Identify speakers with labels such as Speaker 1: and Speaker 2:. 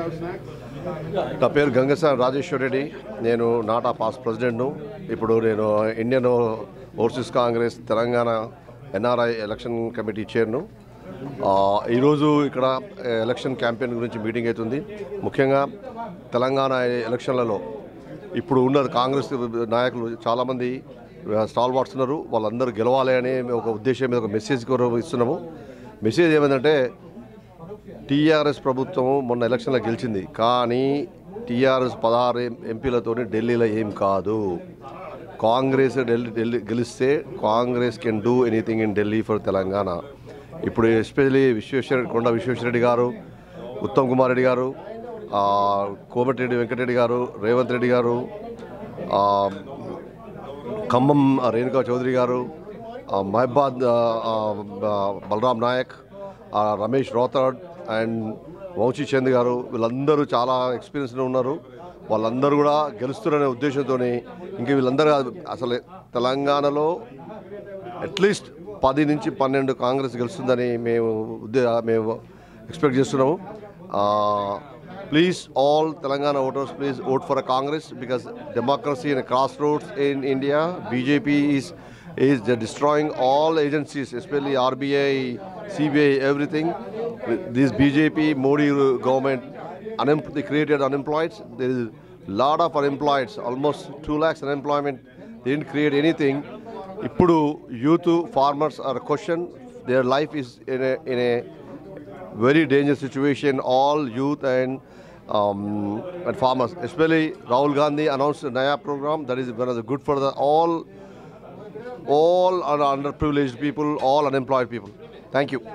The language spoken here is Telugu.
Speaker 1: నా పేరు గంగసాని రాజేశ్వర్ రెడ్డి నేను నాటా పాస్ ప్రెసిడెంట్ను ఇప్పుడు నేను Indian overseas Congress Telangana NRI election committee చైర్ను ఆ, ఈరోజు ఇక్కడ ఎలక్షన్ క్యాంపెయిన్ గురించి మీటింగ్ అవుతుంది ముఖ్యంగా తెలంగాణ ఎలక్షన్లలో ఇప్పుడు ఉన్న కాంగ్రెస్ నాయకులు చాలామంది స్టాల్ వాట్స్ ఉన్నారు వాళ్ళందరూ గెలవాలి అనే ఒక ఉద్దేశం మీద ఒక మెసేజ్ కూడా ఇస్తున్నాము మెసేజ్ ఏమైందంటే టీఆర్ఎస్ ప్రభుత్వం మొన్న ఎలక్షన్లో గెలిచింది కానీ టీఆర్ఎస్ పదహారు ఎంపీలతో ఢిల్లీలో ఏం కాదు కాంగ్రెస్ ఢిల్లీ ఢిల్లీ గెలిస్తే Congress can do anything in Delhi for Telangana ఇప్పుడు ఎస్పెషలీ విశ్వేశ్వర కొండ విశ్వేశ్వరరెడ్డి గారు ఉత్తమ్ కుమార్ రెడ్డి గారు ఆ, కోమటిరెడ్డి వెంకటరెడ్డి గారు రేవంత్ రెడ్డి గారు ఆ, ఖమ్మం రేణుకా చౌదరి గారు ఆ, మహబాద్ ఆ, ఆ, బలరాం నాయక్ ఆ, రమేష్ రోతడ్ అండ్ వంశీ చంద్ గారు వీళ్ళందరూ చాలా ఎక్స్పీరియన్స్ ఉన్నారు వాళ్ళందరూ కూడా గెలుస్తారనే ఉద్దేశంతో ఇంక వీళ్ళందరూ కాదు, అసలు తెలంగాణలో అట్లీస్ట్ పది నుంచి పన్నెండు కాంగ్రెస్ గెలుస్తుందని మేము ఉద్దే మేము ఎక్స్పెక్ట్ చేస్తున్నాము please all Telangana voters please vote for a Congress because democracy in cross roads in India BJP is is destroying all agencies, especially RBI, CBI, everything. This BJP Modi government, unem- they created unemployed. There is lot of unemployed, almost 2 lakhs unemployment. They didn't create anything. ఇప్పుడు youth farmers are question their life is in in a very dangerous situation. All youth and um, and farmers, especially Rahul Gandhi announced a Naya program that is one of the good for the all all are underprivileged people, all unemployed people. Thank you.